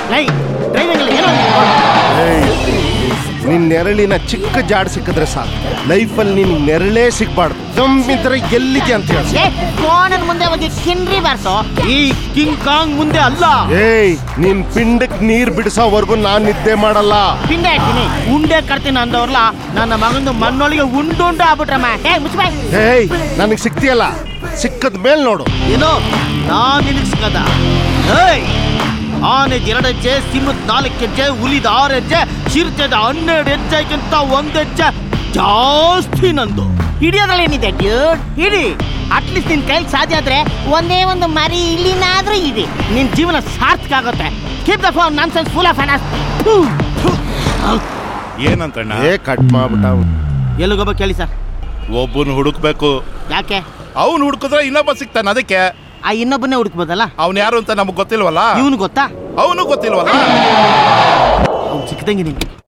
ಲೈ ಡ್ರೈವಿಂಗ್ ಅಲ್ಲಿ ಏನೋ ನಿನ್ ನೆರಳಿನ ಚಿಕ್ಕ ಜಾಡ್ ಸಿಕ್ಕಿದ್ರೆ ಸಾಕು ಲೈಫಲ್ಲಿ ನಿನ್ ನೆರಳೇ ಸಿಗ್ಬಾರ್ದು ದಮ್ಮಿದ್ರೆ ಎಲ್ಲಿಗೆ ಅಂತ ಹೇಳಿ ಏ ಫೋನನ್ ಮುಂದೆ ಹೋಗಿ ಕಿನ್ರಿ ಬಾರ್ಸೋ ಈ ಕಿಂಗ್ ಕಾಂಗ್ ಮುಂದೆ ಅಲ್ಲ ಏಯ್ ನಿನ್ ಪಿಂಡಕ್ ನೀರ್ ಬಿಡಿಸೋವರೆಗೂ ನಾನ್ ನಿದ್ದೆ ಮಾಡಲ್ಲ ಪಿಂಡೆ ಹಾಕ್ತೀನಿ ಉಂಡೆ ಕಟ್ತೀನಿ ಅಂದವ್ರಲ್ಲ ನನ್ನ ಮಗಂದು ಮಣ್ಣೊಳಗೆ ಉಂಡು ಉಂಡು ಆಗ್ಬಿಟ್ರಮ್ಮ ಏ ಮುಚ್ಬಾಯ್ ಏಯ್ ನನಗ್ ಸಿಕ್ತಿಯಲ್ಲ ಸಿಕ್ಕದ ಮೇಲ್ ನೋಡು ಏನು ನಾನ್ ನಿನಗ್ ಸಿಕ್ಕದ ಏಯ್ ಆನೆ ಎರಡು ಹೆಜ್ಜೆ ಸಿಂಹದ ನಾಲ್ಕು ಹೆಜ್ಜೆ ಹುಲಿದ ಆರು ಹೆಜ್ಜೆ ಚಿರತೆದ ಹನ್ನೆರಡು ಹೆಜ್ಜೆಗಿಂತ ಒಂದ್ ಹೆಜ್ಜೆ ಜಾಸ್ತಿ ನಂದು ಹಿಡಿಯೋದ್ರಲ್ಲಿ ಏನಿದೆ ಡ್ಯೂಡ್ ಹಿಡಿ ಅಟ್ಲೀಸ್ಟ್ ನಿನ್ ಕೈಲಿ ಸಾಧ್ಯ ಆದ್ರೆ ಒಂದೇ ಒಂದು ಮರಿ ಇಲ್ಲಿನಾದ್ರೂ ಇದೆ ನಿನ್ ಜೀವನ ಸಾರ್ಥಕ ಆಗುತ್ತೆ keep the phone nonsense full of ಏನಂತಣ್ಣ ಏ ಕಟ್ ಮಾಡ್ಬಿಟ್ಟ ಅವ್ನು. ಎಲ್ಲಿಗೋಗ್ಬೇಕು ಕೇಳಿ ಸರ್ ಒಬ್ಬನ ಹುಡುಕ್ಬೇಕು ಯಾಕೆ ಅವನು ಹುಡುಕಿದ್ರೆ ಇನ್ನೊಬ್ಬ ಸಿಗ್ತಾನೆ ಅದಕ್ಕೆ ಆ ಇನ್ನೊಬ್ಬನೇ ಹುಡುಕ್ಬೋದಲ್ಲ ಅವ್ನು ಯಾರು ಅಂತ ನಮಗೆ ಗೊತ್ತಿಲ್ವಲ್ಲ ಇವನು ಗೊತ್ತಾ ಅವನು ಗೊತ್ತಿಲ್ವಲ್ಲ ಅವ್ನು ಸಿಕ್ಕಿದಂಗೆ ನಿನ್ಗೆ